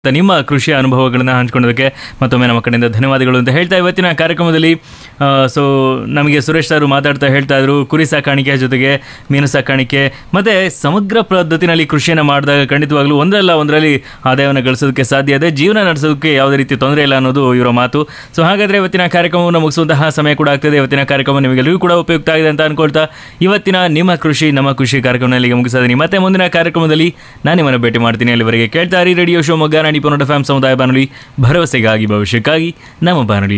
ನಿಮ್ಮ ಕೃಷಿಯ ಅನುಭವಗಳನ್ನು ಹಂಚ್ಕೊಳ್ಳೋದಕ್ಕೆ ಮತ್ತೊಮ್ಮೆ ನಮ್ಮ ಕಡೆಯಿಂದ ಧನ್ಯವಾದಗಳು ಅಂತ ಹೇಳ್ತಾ ಇವತ್ತಿನ ಕಾರ್ಯಕ್ರಮದಲ್ಲಿ ಸೊ ನಮಗೆ ಸುರೇಶ್ ಸರ್ ಮಾತಾಡ್ತಾ ಹೇಳ್ತಾ ಇದ್ರು ಕುರಿ ಸಾಕಾಣಿಕೆ ಜೊತೆಗೆ ಮೀನು ಸಾಕಾಣಿಕೆ ಮತ್ತು ಸಮಗ್ರ ಪದ್ಧತಿನಲ್ಲಿ ಕೃಷಿಯನ್ನು ಮಾಡಿದಾಗ ಖಂಡಿತವಾಗ್ಲೂ ಒಂದಲ್ಲ ಒಂದರಲ್ಲಿ ಆದಾಯವನ್ನು ಗಳಿಸೋದಕ್ಕೆ ಸಾಧ್ಯ ಇದೆ ಜೀವನ ನಡೆಸೋದಕ್ಕೆ ಯಾವುದೇ ರೀತಿ ತೊಂದರೆ ಇಲ್ಲ ಅನ್ನೋದು ಇವರ ಮಾತು ಸೊ ಹಾಗಾದರೆ ಇವತ್ತಿನ ಕಾರ್ಯಕ್ರಮವನ್ನು ಮುಗಿಸುವಂತಹ ಸಮಯ ಕೂಡ ಆಗ್ತದೆ ಇವತ್ತಿನ ಕಾರ್ಯಕ್ರಮ ನಿಮಗೆಲ್ಲರಿಗೂ ಕೂಡ ಉಪಯುಕ್ತ ಆಗಿದೆ ಅಂತ ಅನ್ಕೊಳ್ತಾ ಇವತ್ತಿನ ನಿಮ್ಮ ಕೃಷಿ ನಮ್ಮ ಕೃಷಿ ಕಾರ್ಯಕ್ರಮದಲ್ಲಿ ಇಲ್ಲಿಗೆ ಮುಗಿಸಿದ್ದೀನಿ ಮತ್ತೆ ಮುಂದಿನ ಕಾರ್ಯಕ್ರಮದಲ್ಲಿ ನಾನು ನಿಮ್ಮನ್ನು ಭೇಟಿ ಮಾಡ್ತೀನಿ ಅಲ್ಲಿವರೆಗೆ ಕೇಳ್ತಾ ಇರಿ ರೇಡಿಯೋ ಶಿವಮೊಗ್ಗ ನಾಡಿ ಪೊನ್ನಡ ಫ್ಯಾಮ್ ಸಮುದಾಯ ಬಾನುಲಿ ಭರವಸೆಗಾಗಿ ಭವಿಷ್ಯಕ್ಕಾಗಿ ನಮ್ಮ ಬಾನುಲಿ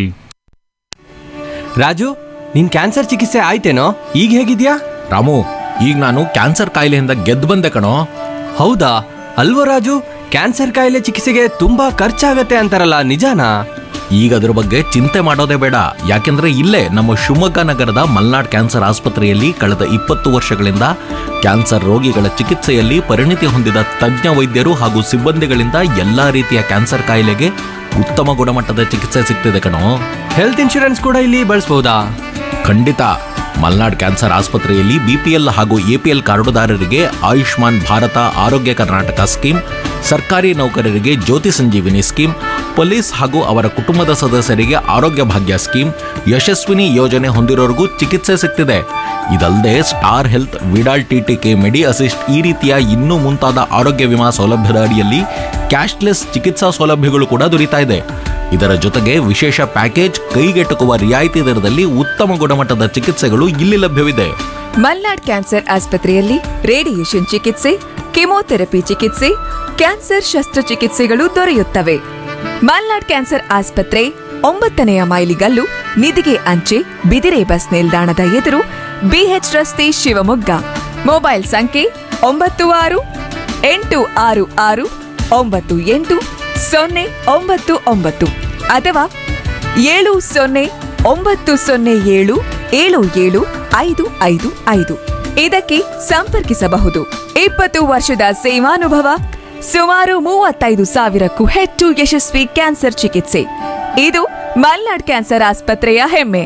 ರಾಜು ನಿನ್ ಕ್ಯಾನ್ಸರ್ ಚಿಕಿತ್ಸೆ ಆಯ್ತೇನೋ ಈಗ ಹೇಗಿದ್ಯಾ ರಾಮು ಈಗ ನಾನು ಕ್ಯಾನ್ಸರ್ ಕಾಯಿಲೆಯಿಂದ ಗೆದ್ದು ಬಂದೆ ಕಣೋ ಹೌದಾ ಅಲ್ವೋ ರಾಜು ಕ್ಯಾನ್ಸರ್ ಕಾಯಿಲೆ ಚಿಕಿತ್ಸೆಗೆ ತುಂಬಾ ಖರ್ಚಾಗತ್ತೆ ಅಂತಾರಲ್ಲ ನಿಜಾನಾ ಈಗ ಅದ್ರ ಬಗ್ಗೆ ಚಿಂತೆ ಮಾಡೋದೇ ಬೇಡ ಯಾಕೆಂದ್ರೆ ಇಲ್ಲೇ ನಮ್ಮ ಶಿವಮೊಗ್ಗ ನಗರದ ಮಲ್ನಾಡ್ ಕ್ಯಾನ್ಸರ್ ಆಸ್ಪತ್ರೆಯಲ್ಲಿ ಕಳೆದ ಇಪ್ಪತ್ತು ವರ್ಷಗಳಿಂದ ಕ್ಯಾನ್ಸರ್ ರೋಗಿಗಳ ಚಿಕಿತ್ಸೆಯಲ್ಲಿ ಪರಿಣಿತಿ ಹೊಂದಿದ ತಜ್ಞ ವೈದ್ಯರು ಹಾಗೂ ಸಿಬ್ಬಂದಿಗಳಿಂದ ಎಲ್ಲಾ ರೀತಿಯ ಕ್ಯಾನ್ಸರ್ ಕಾಯಿಲೆಗೆ ಉತ್ತಮ ಗುಣಮಟ್ಟದ ಚಿಕಿತ್ಸೆ ಸಿಗ್ತಿದೆ ಕಣೋ ಹೆಲ್ತ್ ಇನ್ಶೂರೆನ್ಸ್ ಕೂಡ ಇಲ್ಲಿ ಬಳಸ್ಬೋದಾ ಖಂಡಿತ ಮಲ್ನಾಡ್ ಕ್ಯಾನ್ಸರ್ ಆಸ್ಪತ್ರೆಯಲ್ಲಿ ಬಿಪಿಎಲ್ ಹಾಗೂ ಎಪಿಎಲ್ ಕಾರ್ಡುದಾರರಿಗೆ ಆಯುಷ್ಮಾನ್ ಭಾರತ ಆರೋಗ್ಯ ಕರ್ನಾಟಕ ಸ್ಕೀಮ್ ಸರ್ಕಾರಿ ನೌಕರರಿಗೆ ಜ್ಯೋತಿ ಸಂಜೀವಿನಿ ಸ್ಕೀಮ್ ಪೊಲೀಸ್ ಹಾಗೂ ಅವರ ಕುಟುಂಬದ ಸದಸ್ಯರಿಗೆ ಆರೋಗ್ಯ ಭಾಗ್ಯ ಸ್ಕೀಮ್ ಯಶಸ್ವಿನಿ ಯೋಜನೆ ಹೊಂದಿರೋರಿಗೂ ಚಿಕಿತ್ಸೆ ಸಿಗ್ತಿದೆ ಇದಲ್ಲದೆ star health Vidal TTK medi assist ಈ ರೀತಿಯ ಇನ್ನೂ ಮುಂತಾದ ಆರೋಗ್ಯ ವಿಮಾ ಸೌಲಭ್ಯದ ಅಡಿಯಲ್ಲಿ ಕ್ಯಾಶ್ಲೆಸ್ ಚಿಕಿತ್ಸಾ ಸೌಲಭ್ಯಗಳು ಕೂಡ ದೊರೀತಾ ಇದೆ ಇದರ ಜೊತೆಗೆ ವಿಶೇಷ ಪ್ಯಾಕೇಜ್ ಕೈಗೆಟುಕುವ ರಿಯಾಯಿತಿ ದರದಲ್ಲಿ ಉತ್ತಮ ಗುಣಮಟ್ಟದ ಚಿಕಿತ್ಸೆಗಳು ಇಲ್ಲಿ ಲಭ್ಯವಿದೆ ಮಲ್ನಾಡ್ ಕ್ಯಾನ್ಸರ್ ಆಸ್ಪತ್ರೆಯಲ್ಲಿ ರೇಡಿಯೇಷನ್ ಚಿಕಿತ್ಸೆ ಕೆಮೊಥೆರಪಿ ಚಿಕಿತ್ಸೆ ಕ್ಯಾನ್ಸರ್ ಶಸ್ತ್ರಚಿಕಿತ್ಸೆಗಳು ದೊರೆಯುತ್ತವೆ ಮಲ್ನಾಡ್ ಕ್ಯಾನ್ಸರ್ ಆಸ್ಪತ್ರೆ ಒಂಬತ್ತನೆಯ ಮೈಲಿಗಲ್ಲು ನಿಧಿಗೆ ಅಂಚೆ ಬಿದಿರೆ ಬಸ್ ನಿಲ್ದಾಣದ ಎದುರು ಬಿಎಚ್ ರಸ್ತೆ ಶಿವಮೊಗ್ಗ ಮೊಬೈಲ್ ಸಂಖ್ಯೆ ಒಂಬತ್ತು ಆರು ಎಂಟು ಆರು ಆರು ಒಂಬತ್ತು ಎಂಟು ಸೊನ್ನೆ ಒಂಬತ್ತು ಒಂಬತ್ತು ಅಥವಾ ಏಳು ಸೊನ್ನೆ ಒಂಬತ್ತು ಸೊನ್ನೆ ಏಳು ಏಳು ಏಳು ಐದು ಐದು ಐದು ಇದಕ್ಕೆ ಸಂಪರ್ಕಿಸಬಹುದು ಇಪ್ಪತ್ತು ವರ್ಷದ ಸೇವಾನುಭವ ಸುಮಾರು ಮೂವತ್ತೈದು ಸಾವಿರಕ್ಕೂ ಹೆಚ್ಚು ಯಶಸ್ವಿ ಕ್ಯಾನ್ಸರ್ ಚಿಕಿತ್ಸೆ ಇದು ಮಲ್ನಾಡ್ ಕ್ಯಾನ್ಸರ್ ಆಸ್ಪತ್ರೆಯ ಹೆಮ್ಮೆ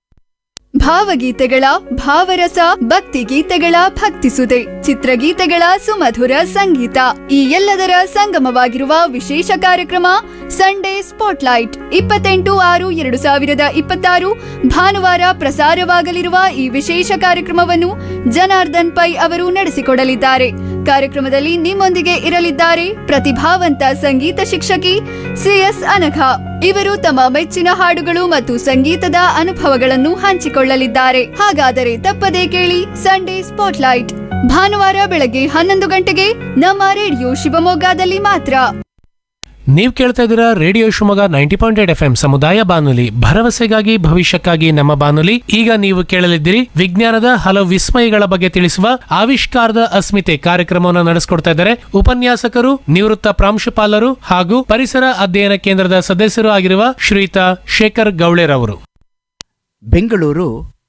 ಭಾವಗೀತೆಗಳ ಭಾವರಸ ಭಕ್ತಿ ಗೀತೆಗಳ ಭಕ್ತಿಸುದೆ ಚಿತ್ರಗೀತೆಗಳ ಸುಮಧುರ ಸಂಗೀತ ಈ ಎಲ್ಲದರ ಸಂಗಮವಾಗಿರುವ ವಿಶೇಷ ಕಾರ್ಯಕ್ರಮ ಸಂಡೇ ಸ್ಪಾಟ್ಲೈಟ್ ಇಪ್ಪತ್ತೆಂಟು ಆರು ಎರಡು ಸಾವಿರದ ಇಪ್ಪತ್ತಾರು ಭಾನುವಾರ ಪ್ರಸಾರವಾಗಲಿರುವ ಈ ವಿಶೇಷ ಕಾರ್ಯಕ್ರಮವನ್ನು ಜನಾರ್ದನ್ ಪೈ ಅವರು ನಡೆಸಿಕೊಡಲಿದ್ದಾರೆ ಕಾರ್ಯಕ್ರಮದಲ್ಲಿ ನಿಮ್ಮೊಂದಿಗೆ ಇರಲಿದ್ದಾರೆ ಪ್ರತಿಭಾವಂತ ಸಂಗೀತ ಶಿಕ್ಷಕಿ ಸಿಎಸ್ ಅನಘ ಇವರು ತಮ್ಮ ಮೆಚ್ಚಿನ ಹಾಡುಗಳು ಮತ್ತು ಸಂಗೀತದ ಅನುಭವಗಳನ್ನು ಹಂಚಿಕೊಳ್ಳಲಿದ್ದಾರೆ ಹಾಗಾದರೆ ತಪ್ಪದೇ ಕೇಳಿ ಸಂಡೇ ಸ್ಪಾಟ್ಲೈಟ್ ಭಾನುವಾರ ಬೆಳಗ್ಗೆ ಹನ್ನೊಂದು ಗಂಟೆಗೆ ನಮ್ಮ ರೇಡಿಯೋ ಶಿವಮೊಗ್ಗದಲ್ಲಿ ಮಾತ್ರ ನೀವು ಕೇಳ್ತಾ ಇದ್ದೀರಾ radio Shivamogga ninety point eight F M ಸಮುದಾಯ ಬಾನುಲಿ ಭರವಸೆಗಾಗಿ ಭವಿಷ್ಯಕ್ಕಾಗಿ ನಮ್ಮ ಬಾನುಲಿ ಈಗ ನೀವು ಕೇಳಲಿದ್ದೀರಿ ವಿಜ್ಞಾನದ ಹಲವು ವಿಸ್ಮಯಗಳ ಬಗ್ಗೆ ತಿಳಿಸುವ ಆವಿಷ್ಕಾರದ ಅಸ್ಮಿತೆ ಕಾರ್ಯಕ್ರಮವನ್ನು ನಡೆಸಿಕೊಡ್ತಾ ಇದ್ದಾರೆ ಉಪನ್ಯಾಸಕರು ನಿವೃತ್ತ ಪ್ರಾಂಶುಪಾಲರು ಹಾಗೂ ಪರಿಸರ ಅಧ್ಯಯನ ಕೇಂದ್ರದ ಸದಸ್ಯರು ಆಗಿರುವ ಶ್ರೀಯುತ ಶೇಖರ್ ಗೌಳೆರವರು ಬೆಂಗಳೂರು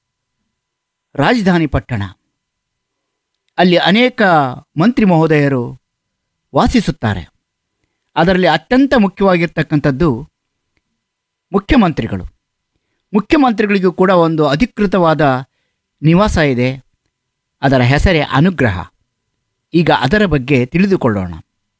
ರಾಜಧಾನಿ ಪಟ್ಟಣ ಅಲ್ಲಿ ಅನೇಕ ಮಂತ್ರಿ ಮಹೋದಯರು ವಾಸಿಸುತ್ತಾರೆ ಅದರಲ್ಲಿ ಅತ್ಯಂತ ಮುಖ್ಯವಾಗಿರ್ತಕ್ಕಂಥದ್ದು ಮುಖ್ಯಮಂತ್ರಿಗಳು ಮುಖ್ಯಮಂತ್ರಿಗಳಿಗೂ ಕೂಡ ಒಂದು ಅಧಿಕೃತವಾದ ನಿವಾಸ ಇದೆ ಅದರ ಹೆಸರೇ ಅನುಗ್ರಹ ಈಗ ಅದರ ಬಗ್ಗೆ ತಿಳಿದುಕೊಳ್ಳೋಣ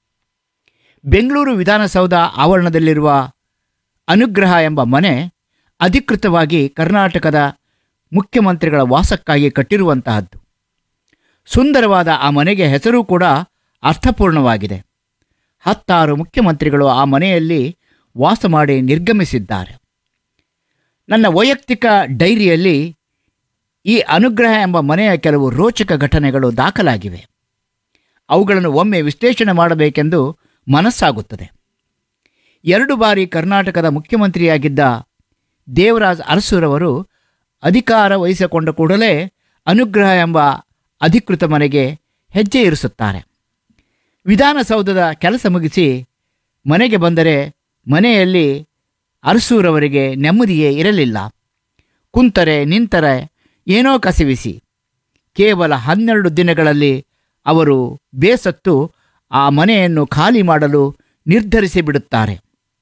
ಬೆಂಗಳೂರು ವಿಧಾನಸೌಧ ಆವರಣದಲ್ಲಿರುವ ಅನುಗ್ರಹ ಎಂಬ ಮನೆ ಅಧಿಕೃತವಾಗಿ ಕರ್ನಾಟಕದ ಮುಖ್ಯಮಂತ್ರಿಗಳ ವಾಸಕ್ಕಾಗಿ ಕಟ್ಟಿರುವಂತಹದ್ದು ಸುಂದರವಾದ ಆ ಮನೆಗೆ ಹೆಸರು ಕೂಡ ಅರ್ಥಪೂರ್ಣವಾಗಿದೆ ಹತ್ತಾರು ಮುಖ್ಯಮಂತ್ರಿಗಳು ಆ ಮನೆಯಲ್ಲಿ ವಾಸ ಮಾಡಿ ನಿರ್ಗಮಿಸಿದ್ದಾರೆ ನನ್ನ ವೈಯಕ್ತಿಕ ಡೈರಿಯಲ್ಲಿ ಈ ಅನುಗ್ರಹ ಎಂಬ ಮನೆಯ ಕೆಲವು ರೋಚಕ ಘಟನೆಗಳು ದಾಖಲಾಗಿವೆ ಅವುಗಳನ್ನು ಒಮ್ಮೆ ವಿಶ್ಲೇಷಣೆ ಮಾಡಬೇಕೆಂದು ಮನಸ್ಸಾಗುತ್ತದೆ ಎರಡು ಬಾರಿ ಕರ್ನಾಟಕದ ಮುಖ್ಯಮಂತ್ರಿಯಾಗಿದ್ದ ದೇವರಾಜ್ ಅರಸುರವರು ಅಧಿಕಾರ ವಹಿಸಿಕೊಂಡ ಕೂಡಲೇ ಅನುಗ್ರಹ ಎಂಬ ಅಧಿಕೃತ ಮನೆಗೆ ಹೆಜ್ಜೆ ಇರಿಸುತ್ತಾರೆ ವಿಧಾನಸೌಧದ ಕೆಲಸ ಮುಗಿಸಿ ಮನೆಗೆ ಬಂದರೆ ಮನೆಯಲ್ಲಿ ಅರಸೂರವರಿಗೆ ನೆಮ್ಮದಿಯೇ ಇರಲಿಲ್ಲ ಕುಂತರೆ ನಿಂತರೆ ಏನೋ ಕಸಿವಿಸಿ ಕೇವಲ ಹನ್ನೆರಡು ದಿನಗಳಲ್ಲಿ ಅವರು ಬೇಸತ್ತು ಆ ಮನೆಯನ್ನು ಖಾಲಿ ಮಾಡಲು ನಿರ್ಧರಿಸಿ ಬಿಡುತ್ತಾರೆ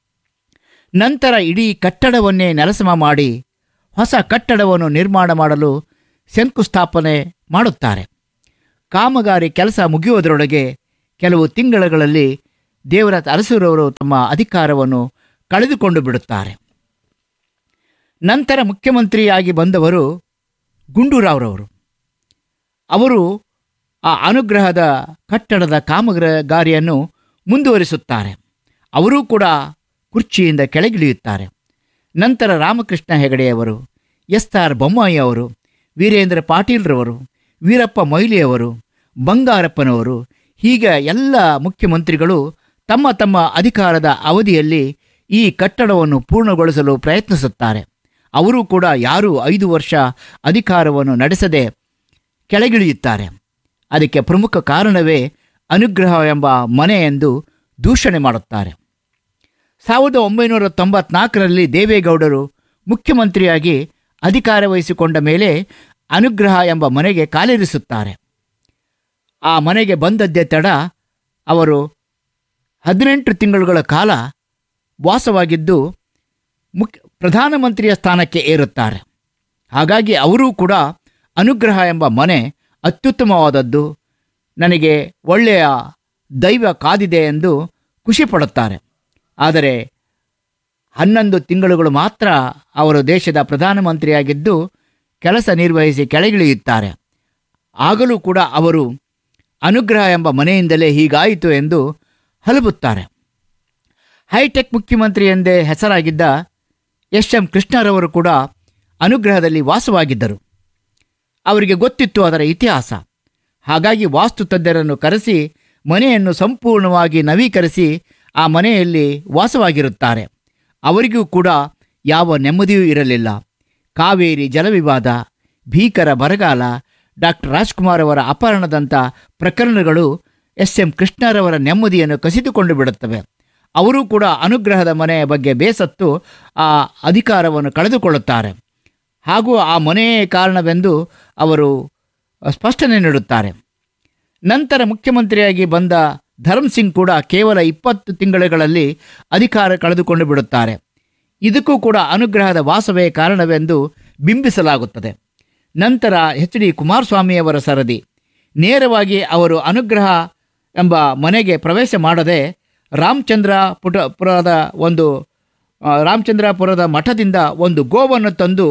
ನಂತರ ಇಡೀ ಕಟ್ಟಡವನ್ನೇ ನೆಲಸಮ ಮಾಡಿ ಹೊಸ ಕಟ್ಟಡವನ್ನು ನಿರ್ಮಾಣ ಮಾಡಲು ಶಂಕುಸ್ಥಾಪನೆ ಮಾಡುತ್ತಾರೆ ಕಾಮಗಾರಿ ಕೆಲಸ ಮುಗಿಯುವುದರೊಳಗೆ ಕೆಲವು ತಿಂಗಳುಗಳಲ್ಲಿ ದೇವರಾಜ್ ಅರಸರವರು ತಮ್ಮ ಅಧಿಕಾರವನ್ನು ಕಳೆದುಕೊಂಡು ಬಿಡುತ್ತಾರೆ ನಂತರ ಮುಖ್ಯಮಂತ್ರಿಯಾಗಿ ಬಂದವರು ಗುಂಡೂರಾವ್ರವರು ಅವರು ಆ ಅನುಗ್ರಹದ ಕಟ್ಟಡದ ಕಾಮಗಾರಿಯನ್ನು ಮುಂದುವರಿಸುತ್ತಾರೆ ಅವರೂ ಕೂಡ ಕುರ್ಚಿಯಿಂದ ಕೆಳಗಿಳಿಯುತ್ತಾರೆ ನಂತರ ರಾಮಕೃಷ್ಣ ಹೆಗಡೆಯವರು ಎಸ್ ಆರ್ ಬೊಮ್ಮಾಯಿ ಅವರು ವೀರೇಂದ್ರ ಪಾಟೀಲ್ರವರು ವೀರಪ್ಪ ಮೊಯ್ಲಿಯವರು ಬಂಗಾರಪ್ಪನವರು ಹೀಗೆ ಎಲ್ಲ ಮುಖ್ಯಮಂತ್ರಿಗಳು ತಮ್ಮ ತಮ್ಮ ಅಧಿಕಾರದ ಅವಧಿಯಲ್ಲಿ ಈ ಕಟ್ಟಡವನ್ನು ಪೂರ್ಣಗೊಳಿಸಲು ಪ್ರಯತ್ನಿಸುತ್ತಾರೆ ಅವರು ಕೂಡ ಯಾರೂ ಐದು ವರ್ಷ ಅಧಿಕಾರವನ್ನು ನಡೆಸದೆ ಕೆಳಗಿಳಿಯುತ್ತಾರೆ ಅದಕ್ಕೆ ಪ್ರಮುಖ ಕಾರಣವೇ ಅನುಗ್ರಹ ಎಂಬ ಮನೆ ಎಂದು ದೂಷಣೆ ಮಾಡುತ್ತಾರೆ ಸಾವಿರದ ಒಂಬೈನೂರ ತೊಂಬತ್ನಾಲ್ಕರಲ್ಲಿ ದೇವೇಗೌಡರು ಮುಖ್ಯಮಂತ್ರಿಯಾಗಿ ಅಧಿಕಾರ ವಹಿಸಿಕೊಂಡ ಮೇಲೆ ಅನುಗ್ರಹ ಎಂಬ ಮನೆಗೆ ಕಾಲಿರಿಸುತ್ತಾರೆ ಆ ಮನೆಗೆ ಬಂದದ್ದೇ ತಡ ಅವರು ಹದಿನೆಂಟು ತಿಂಗಳುಗಳ ಕಾಲ ವಾಸವಾಗಿದ್ದು ಮುಖ್ಯ ಪ್ರಧಾನಮಂತ್ರಿಯ ಸ್ಥಾನಕ್ಕೆ ಏರುತ್ತಾರೆ ಹಾಗಾಗಿ ಅವರೂ ಕೂಡ ಅನುಗ್ರಹ ಎಂಬ ಮನೆ ಅತ್ಯುತ್ತಮವಾದದ್ದು ನನಗೆ ಒಳ್ಳೆಯ ದೈವ ಕಾದಿದೆ ಎಂದು ಖುಷಿ ಪಡುತ್ತಾರೆ ಆದರೆ ಹನ್ನೊಂದು ತಿಂಗಳುಗಳು ಮಾತ್ರ ಅವರು ದೇಶದ ಪ್ರಧಾನಮಂತ್ರಿಯಾಗಿದ್ದು ಕೆಲಸ ನಿರ್ವಹಿಸಿ ಕೆಳಗಿಳಿಯುತ್ತಾರೆ ಆಗಲೂ ಕೂಡ ಅವರು ಅನುಗ್ರಹ ಎಂಬ ಮನೆಯಿಂದಲೇ ಹೀಗಾಯಿತು ಎಂದು ಹಲಬುತ್ತಾರೆ ಹೈಟೆಕ್ ಮುಖ್ಯಮಂತ್ರಿ ಎಂದೇ ಹೆಸರಾಗಿದ್ದ ಎಸ್ ಎಂ ಕೃಷ್ಣರವರು ಕೂಡ ಅನುಗ್ರಹದಲ್ಲಿ ವಾಸವಾಗಿದ್ದರು ಅವರಿಗೆ ಗೊತ್ತಿತ್ತು ಅದರ ಇತಿಹಾಸ ಹಾಗಾಗಿ ವಾಸ್ತು ತಜ್ಞರನ್ನು ಕರೆಸಿ ಮನೆಯನ್ನು ಸಂಪೂರ್ಣವಾಗಿ ನವೀಕರಿಸಿ ಆ ಮನೆಯಲ್ಲಿ ವಾಸವಾಗಿರುತ್ತಾರೆ ಅವರಿಗೂ ಕೂಡ ಯಾವ ನೆಮ್ಮದಿಯೂ ಇರಲಿಲ್ಲ ಕಾವೇರಿ ಜಲವಿವಾದ ಭೀಕರ ಬರಗಾಲ ಡಾಕ್ಟರ್ ರಾಜ್ಕುಮಾರ್ ಅವರ ಅಪಹರಣದಂಥ ಪ್ರಕರಣಗಳು ಎಸ್ ಎಂ ಕೃಷ್ಣರವರ ನೆಮ್ಮದಿಯನ್ನು ಕಸಿದುಕೊಂಡು ಬಿಡುತ್ತವೆ ಅವರೂ ಕೂಡ ಅನುಗ್ರಹದ ಮನೆಯ ಬಗ್ಗೆ ಬೇಸತ್ತು ಆ ಅಧಿಕಾರವನ್ನು ಕಳೆದುಕೊಳ್ಳುತ್ತಾರೆ ಹಾಗೂ ಆ ಮನೆಯೇ ಕಾರಣವೆಂದು ಅವರು ಸ್ಪಷ್ಟನೆ ನೀಡುತ್ತಾರೆ ನಂತರ ಮುಖ್ಯಮಂತ್ರಿಯಾಗಿ ಬಂದ ಧರ್ಮ್ ಸಿಂಗ್ ಕೂಡ ಕೇವಲ ಇಪ್ಪತ್ತು ತಿಂಗಳುಗಳಲ್ಲಿ ಅಧಿಕಾರ ಕಳೆದುಕೊಂಡು ಬಿಡುತ್ತಾರೆ ಇದಕ್ಕೂ ಕೂಡ ಅನುಗ್ರಹದ ವಾಸವೇ ಕಾರಣವೆಂದು ಬಿಂಬಿಸಲಾಗುತ್ತದೆ ನಂತರ ಎಚ್ ಡಿ ಕುಮಾರಸ್ವಾಮಿಯವರ ಸರದಿ ನೇರವಾಗಿ ಅವರು ಅನುಗ್ರಹ ಎಂಬ ಮನೆಗೆ ಪ್ರವೇಶ ಮಾಡದೆ ರಾಮಚಂದ್ರ ಪುಟ ಪುರದ ಒಂದು ಆ, ರಾಮಚಂದ್ರಪುರದ ಮಠದಿಂದ ಒಂದು ಗೋವನ್ನು ತಂದು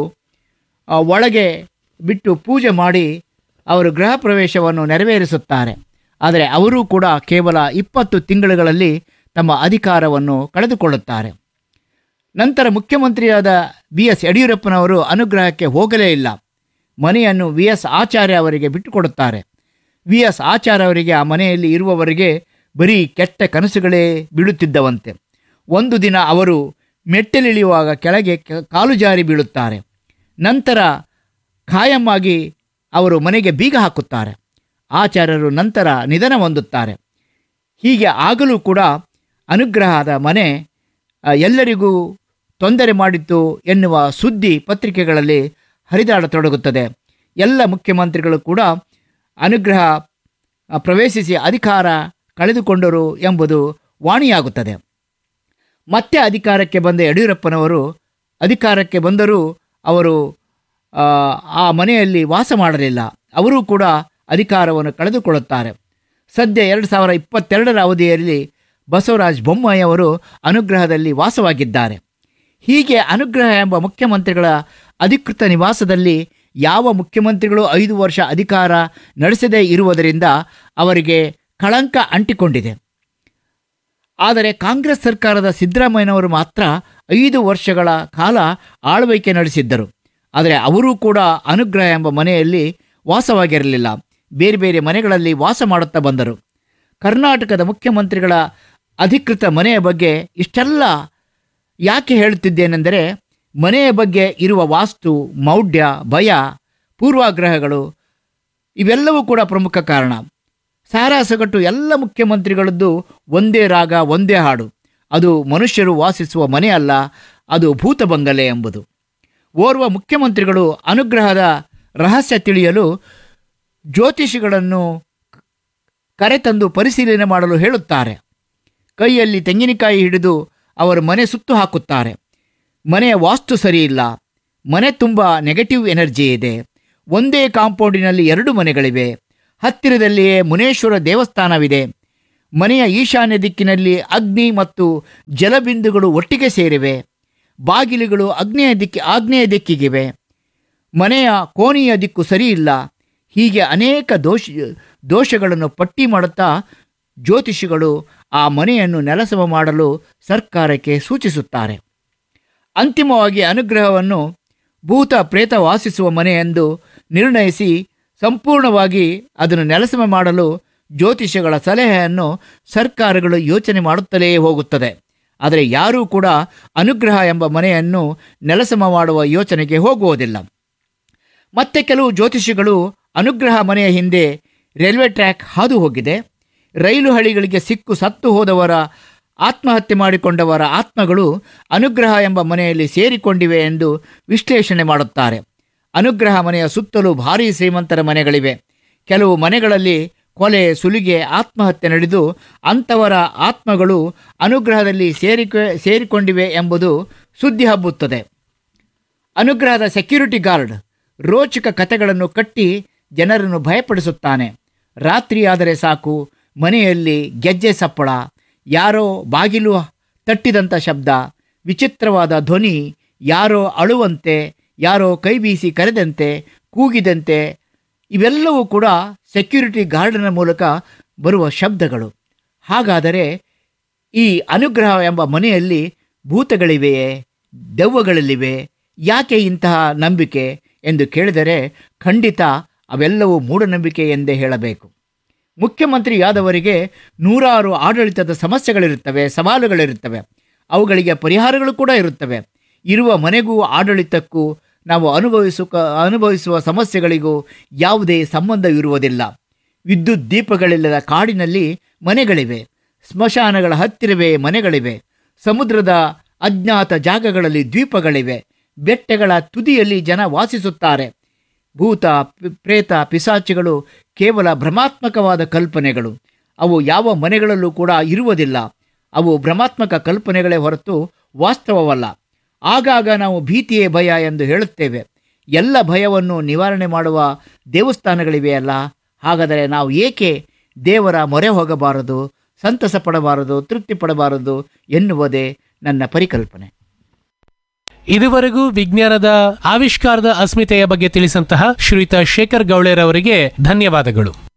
ಆ, ಒಳಗೆ ಬಿಟ್ಟು ಪೂಜೆ ಮಾಡಿ ಅವರು ಗೃಹ ಪ್ರವೇಶವನ್ನು ನೆರವೇರಿಸುತ್ತಾರೆ ಆದರೆ ಅವರೂ ಕೂಡ ಕೇವಲ ಇಪ್ಪತ್ತು ತಿಂಗಳುಗಳಲ್ಲಿ ತಮ್ಮ ಅಧಿಕಾರವನ್ನು ಕಳೆದುಕೊಳ್ಳುತ್ತಾರೆ ನಂತರ ಮುಖ್ಯಮಂತ್ರಿಯಾದ ಬಿ ಎಸ್ ಯಡಿಯೂರಪ್ಪನವರು ಅನುಗ್ರಹಕ್ಕೆ ಹೋಗಲೇ ಇಲ್ಲ ಮನೆಯನ್ನು ವಿ ಎಸ್ ಆಚಾರ್ಯ ಅವರಿಗೆ ಬಿಟ್ಟುಕೊಡುತ್ತಾರೆ ವಿ ಎಸ್ ಆಚಾರ್ಯ ಅವರಿಗೆ ಆ ಮನೆಯಲ್ಲಿ ಇರುವವರಿಗೆ ಬರೀ ಕೆಟ್ಟ ಕನಸುಗಳೇ ಬೀಳುತ್ತಿದ್ದವಂತೆ ಒಂದು ದಿನ ಅವರು ಮೆಟ್ಟಲಿಳಿಯುವಾಗ ಕೆಳಗೆ ಕ- ಕಾಲು ಜಾರಿ ಬೀಳುತ್ತಾರೆ ನಂತರ ಖಾಯಮ್ಮಾಗಿ ಅವರು ಮನೆಗೆ ಬೀಗ ಹಾಕುತ್ತಾರೆ ಆಚಾರ್ಯರು ನಂತರ ನಿಧನ ಹೊಂದುತ್ತಾರೆ ಹೀಗೆ ಆಗಲೂ ಕೂಡ ಅನುಗ್ರಹದ ಮನೆ ಆ, ಎಲ್ಲರಿಗೂ ತೊಂದರೆ ಮಾಡಿತ್ತು ಎನ್ನುವ ಸುದ್ದಿ ಪತ್ರಿಕೆಗಳಲ್ಲಿ ಹರಿದಾಡತೊಡಗುತ್ತದೆ ಎಲ್ಲ ಮುಖ್ಯಮಂತ್ರಿಗಳು ಕೂಡ ಅನುಗ್ರಹ ಆ, ಪ್ರವೇಶಿಸಿ ಅಧಿಕಾರ ಕಳೆದುಕೊಂಡರು ಎಂಬುದು ವಾಣಿಯಾಗುತ್ತದೆ ಮತ್ತೆ ಅಧಿಕಾರಕ್ಕೆ ಬಂದ ಯಡಿಯೂರಪ್ಪನವರು ಅಧಿಕಾರಕ್ಕೆ ಬಂದರೂ ಅವರು ಆ, ಆ ಮನೆಯಲ್ಲಿ ವಾಸ ಮಾಡಲಿಲ್ಲ ಅವರೂ ಕೂಡ ಅಧಿಕಾರವನ್ನು ಕಳೆದುಕೊಳ್ಳುತ್ತಾರೆ ಸದ್ಯ ಎರಡು ಸಾವಿರ ಇಪ್ಪತ್ತೆರಡರ ಅವಧಿಯಲ್ಲಿ ಬಸವರಾಜ ಬೊಮ್ಮಾಯಿ ಅವರು ಅನುಗ್ರಹದಲ್ಲಿ ವಾಸವಾಗಿದ್ದಾರೆ ಹೀಗೆ ಅನುಗ್ರಹ ಎಂಬ ಮುಖ್ಯಮಂತ್ರಿಗಳ ಅಧಿಕೃತ ನಿವಾಸದಲ್ಲಿ ಯಾವ ಮುಖ್ಯಮಂತ್ರಿಗಳು ಐದು ವರ್ಷ ಅಧಿಕಾರ ನಡೆಸದೇ ಇರುವುದರಿಂದ ಅವರಿಗೆ ಕಳಂಕ ಅಂಟಿಕೊಂಡಿದೆ ಆದರೆ ಕಾಂಗ್ರೆಸ್ ಸರ್ಕಾರದ ಸಿದ್ದರಾಮಯ್ಯನವರು ಮಾತ್ರ ಐದು ವರ್ಷಗಳ ಕಾಲ ಆಳ್ವಿಕೆ ನಡೆಸಿದ್ದರು ಆದರೆ ಅವರೂ ಕೂಡ ಅನುಗ್ರಹ ಎಂಬ ಮನೆಯಲ್ಲಿ ವಾಸವಾಗಿರಲಿಲ್ಲ ಬೇರೆ ಬೇರೆ ಮನೆಗಳಲ್ಲಿ ವಾಸ ಮಾಡುತ್ತಾ ಬಂದರು ಕರ್ನಾಟಕದ ಮುಖ್ಯಮಂತ್ರಿಗಳ ಅಧಿಕೃತ ಮನೆಯ ಬಗ್ಗೆ ಇಷ್ಟೆಲ್ಲ ಯಾಕೆ ಹೇಳುತ್ತಿದ್ದೇನೆಂದರೆ ಮನೆಯ ಬಗ್ಗೆ ಇರುವ ವಾಸ್ತು ಮೌಢ್ಯ ಭಯ ಪೂರ್ವಾಗ್ರಹಗಳು ಇವೆಲ್ಲವೂ ಕೂಡ ಪ್ರಮುಖ ಕಾರಣ ಸಾರಾಸಗಟ್ಟು ಎಲ್ಲ ಮುಖ್ಯಮಂತ್ರಿಗಳದ್ದು ಒಂದೇ ರಾಗ ಒಂದೇ ಹಾಡು ಅದು ಮನುಷ್ಯರು ವಾಸಿಸುವ ಮನೆ ಅಲ್ಲ ಅದು ಭೂತ ಬಂಗಲೆ ಎಂಬುದು ಓರ್ವ ಮುಖ್ಯಮಂತ್ರಿಗಳು ಅನುಗ್ರಹದ ರಹಸ್ಯ ತಿಳಿಯಲು ಜ್ಯೋತಿಷಿಗಳನ್ನು ಕರೆತಂದು ಪರಿಶೀಲನೆ ಮಾಡಲು ಹೇಳುತ್ತಾರೆ ಕೈಯಲ್ಲಿ ತೆಂಗಿನಕಾಯಿ ಹಿಡಿದು ಅವರು ಮನೆ ಸುತ್ತು ಹಾಕುತ್ತಾರೆ ಮನೆಯ ವಾಸ್ತು ಸರಿಯಿಲ್ಲ ಮನೆ ತುಂಬ ನೆಗೆಟಿವ್ ಎನರ್ಜಿ ಇದೆ ಒಂದೇ ಕಾಂಪೌಂಡಿನಲ್ಲಿ ಎರಡು ಮನೆಗಳಿವೆ ಹತ್ತಿರದಲ್ಲಿಯೇ ಮುನೇಶ್ವರ ದೇವಸ್ಥಾನವಿದೆ ಮನೆಯ ಈಶಾನ್ಯ ದಿಕ್ಕಿನಲ್ಲಿ ಅಗ್ನಿ ಮತ್ತು ಜಲಬಿಂದುಗಳು ಒಟ್ಟಿಗೆ ಸೇರಿವೆ ಬಾಗಿಲುಗಳು ಆಗ್ನೇಯ ದಿಕ್ಕಿ ಆಗ್ನೇಯ ದಿಕ್ಕಿಗಿವೆ ಮನೆಯ ಕೋಣೆಯ ದಿಕ್ಕು ಸರಿಯಿಲ್ಲ ಹೀಗೆ ಅನೇಕ ದೋಷ ದೋಷಗಳನ್ನು ಪಟ್ಟಿ ಮಾಡುತ್ತಾ ಜ್ಯೋತಿಷಿಗಳು ಆ ಮನೆಯನ್ನು ನೆಲಸಮ ಮಾಡಲು ಸರ್ಕಾರಕ್ಕೆ ಸೂಚಿಸುತ್ತಾರೆ ಅಂತಿಮವಾಗಿ ಅನುಗ್ರಹವನ್ನು ಭೂತ ಪ್ರೇತ ವಾಸಿಸುವ ಮನೆ ಎಂದು ನಿರ್ಣಯಿಸಿ ಸಂಪೂರ್ಣವಾಗಿ ಅದನ್ನು ನೆಲಸಮ ಮಾಡಲು ಜ್ಯೋತಿಷಗಳ ಸಲಹೆಯನ್ನು ಸರ್ಕಾರಗಳು ಯೋಚನೆ ಮಾಡುತ್ತಲೇ ಹೋಗುತ್ತದೆ ಆದರೆ ಯಾರೂ ಕೂಡ ಅನುಗ್ರಹ ಎಂಬ ಮನೆಯನ್ನು ನೆಲಸಮ ಮಾಡುವ ಯೋಚನೆಗೆ ಹೋಗುವುದಿಲ್ಲ ಮತ್ತೆ ಕೆಲವು ಜ್ಯೋತಿಷಿಗಳು ಅನುಗ್ರಹ ಮನೆಯ ಹಿಂದೆ ರೈಲ್ವೆ ಟ್ರ್ಯಾಕ್ ಹಾದು ಹೋಗಿದೆ ರೈಲು ಹಳಿಗಳಿಗೆ ಸಿಕ್ಕು ಸತ್ತು ಹೋದವರ ಆತ್ಮಹತ್ಯೆ ಮಾಡಿಕೊಂಡವರ ಆತ್ಮಗಳು ಅನುಗ್ರಹ ಎಂಬ ಮನೆಯಲ್ಲಿ ಸೇರಿಕೊಂಡಿವೆ ಎಂದು ವಿಶ್ಲೇಷಣೆ ಮಾಡುತ್ತಾರೆ ಅನುಗ್ರಹ ಮನೆಯ ಸುತ್ತಲೂ ಭಾರೀ ಶ್ರೀಮಂತರ ಮನೆಗಳಿವೆ ಕೆಲವು ಮನೆಗಳಲ್ಲಿ ಕೊಲೆ ಸುಲಿಗೆ ಆತ್ಮಹತ್ಯೆ ನಡೆದು ಅಂಥವರ ಆತ್ಮಗಳು ಅನುಗ್ರಹದಲ್ಲಿ ಸೇರಿಕೆ ಸೇರಿಕೊಂಡಿವೆ ಎಂಬುದು ಸುದ್ದಿ ಹಬ್ಬುತ್ತದೆ ಅನುಗ್ರಹದ ಸೆಕ್ಯೂರಿಟಿ ಗಾರ್ಡ್ ರೋಚಕ ಕಥೆಗಳನ್ನು ಕಟ್ಟಿ ಜನರನ್ನು ಭಯಪಡಿಸುತ್ತಾನೆ ರಾತ್ರಿಯಾದರೆ ಸಾಕು ಮನೆಯಲ್ಲಿ ಗೆಜ್ಜೆ ಸಪ್ಪಳ ಯಾರೋ ಬಾಗಿಲು ತಟ್ಟಿದಂಥ ಶಬ್ದ ವಿಚಿತ್ರವಾದ ಧ್ವನಿ ಯಾರೋ ಅಳುವಂತೆ ಯಾರೋ ಕೈ ಬೀಸಿ ಕರೆದಂತೆ ಕೂಗಿದಂತೆ ಇವೆಲ್ಲವೂ ಕೂಡ ಸೆಕ್ಯೂರಿಟಿ ಗಾರ್ಡನ ಮೂಲಕ ಬರುವ ಶಬ್ದಗಳು ಹಾಗಾದರೆ ಈ ಅನುಗ್ರಹ ಎಂಬ ಮನೆಯಲ್ಲಿ ಭೂತಗಳಿವೆಯೇ ದೆವ್ವಗಳಲ್ಲಿವೆ ಯಾಕೆ ಇಂತಹ ನಂಬಿಕೆ ಎಂದು ಕೇಳಿದರೆ ಖಂಡಿತ ಅವೆಲ್ಲವೂ ಮೂಢನಂಬಿಕೆ ಎಂದೇ ಹೇಳಬೇಕು ಮುಖ್ಯಮಂತ್ರಿಯಾದವರಿಗೆ ನೂರಾರು ಆಡಳಿತದ ಸಮಸ್ಯೆಗಳಿರುತ್ತವೆ ಸವಾಲುಗಳಿರುತ್ತವೆ ಅವುಗಳಿಗೆ ಪರಿಹಾರಗಳು ಕೂಡ ಇರುತ್ತವೆ ಇರುವ ಮನೆಗೂ ಆಡಳಿತಕ್ಕೂ ನಾವು ಅನುಭವಿಸುವ ಅನುಭವಿಸುವ ಸಮಸ್ಯೆಗಳಿಗೂ ಯಾವುದೇ ಸಂಬಂಧವಿರುವುದಿಲ್ಲ ವಿದ್ಯುತ್ ದೀಪಗಳಿಲ್ಲದ ಕಾಡಿನಲ್ಲಿ ಮನೆಗಳಿವೆ ಸ್ಮಶಾನಗಳ ಹತ್ತಿರವೇ ಮನೆಗಳಿವೆ ಸಮುದ್ರದ ಅಜ್ಞಾತ ಜಾಗಗಳಲ್ಲಿ ದ್ವೀಪಗಳಿವೆ ಬೆಟ್ಟಗಳ ತುದಿಯಲ್ಲಿ ಜನ ವಾಸಿಸುತ್ತಾರೆ ಭೂತ ಪಿ- ಪ್ರೇತ ಪಿಸಾಚಿಗಳು ಕೇವಲ ಭ್ರಮಾತ್ಮಕವಾದ ಕಲ್ಪನೆಗಳು ಅವು ಯಾವ ಮನೆಗಳಲ್ಲೂ ಕೂಡ ಇರುವುದಿಲ್ಲ ಅವು ಭ್ರಮಾತ್ಮಕ ಕಲ್ಪನೆಗಳೇ ಹೊರತು ವಾಸ್ತವವಲ್ಲ ಆಗಾಗ ನಾವು ಭೀತಿಯೇ ಭಯ ಎಂದು ಹೇಳುತ್ತೇವೆ ಎಲ್ಲ ಭಯವನ್ನು ನಿವಾರಣೆ ಮಾಡುವ ದೇವಸ್ಥಾನಗಳಿವೆಯಲ್ಲ ಹಾಗಾದರೆ ನಾವು ಏಕೆ ದೇವರ ಮೊರೆ ಹೋಗಬಾರದು ಸಂತಸ ಪಡಬಾರದು ತೃಪ್ತಿ ಪಡಬಾರದು ಎನ್ನುವುದೇ ನನ್ನ ಪರಿಕಲ್ಪನೆ ಇದುವರೆಗೂ ವಿಜ್ಞಾನದ ಆವಿಷ್ಕಾರದ ಅಸ್ಮಿತೆಯ ಬಗ್ಗೆ ತಿಳಿಸಂತಹ ಶ್ರೀಯುತ ಶೇಖರ್ ಗೌಳೆರವರಿಗೆ ಧನ್ಯವಾದಗಳು